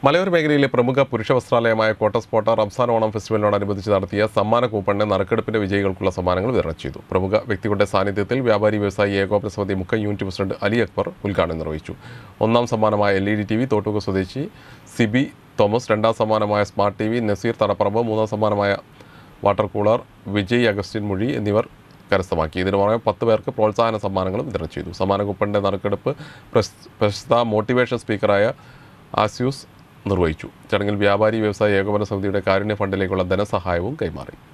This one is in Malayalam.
മലയോര മേഖലയിലെ പ്രമുഖ പുരുഷ വസ്ത്രാലയമായ കോട്ടസ്പോട്ട റംസാൻ ഓണം ഫെസ്റ്റിവലിനോടനുബന്ധിച്ച് നടത്തിയ സമ്മാന കൂപ്പണിന് നറുക്കെടുപ്പിന്റെ വിജയികൾക്കുള്ള സമ്മാനങ്ങൾ വിതരണം ചെയ്തു പ്രമുഖ വ്യക്തികളുടെ സാന്നിധ്യത്തിൽ വ്യാപാരി വ്യവസായി ഏകോപന സമിതി മുഖ്യ യൂണിറ്റ് പ്രസിഡന്റ് അലി അക്ബർ ഉദ്ഘാടനം നിർവഹിച്ചു ഒന്നാം സമ്മാനമായ L E D T V തോട്ടുക സ്വദേശി സിബി തോമസ് രണ്ടാം സമ്മാനമായ smart T V Nazeer Thadapparamba മൂന്നാം സമ്മാനമായ വാട്ടർ കൂളർ വിജയ് അഗസ്റ്റിൻ മൊഴി എന്നിവർ കരസ്ഥമാക്കി ഇതിനു പുറമെ പത്ത് പേർക്ക് പ്രോത്സാഹന സമ്മാനങ്ങളും വിതരണം ചെയ്തു സമ്മാന കൂപ്പണിന്റെ നറുക്കെടുപ്പ് പ്രസ്- പ്രശസ്ത മോട്ടിവേഷൻ സ്പീക്കറായ ആസ്യൂസ് നിർവഹിച്ചു ചടങ്ങിൽ വ്യാപാരി വ്യവസായ ഏകോപന സമിതിയുടെ കാരുണ്യ ഫണ്ടിലേക്കുള്ള ധനസഹായവും കൈമാറി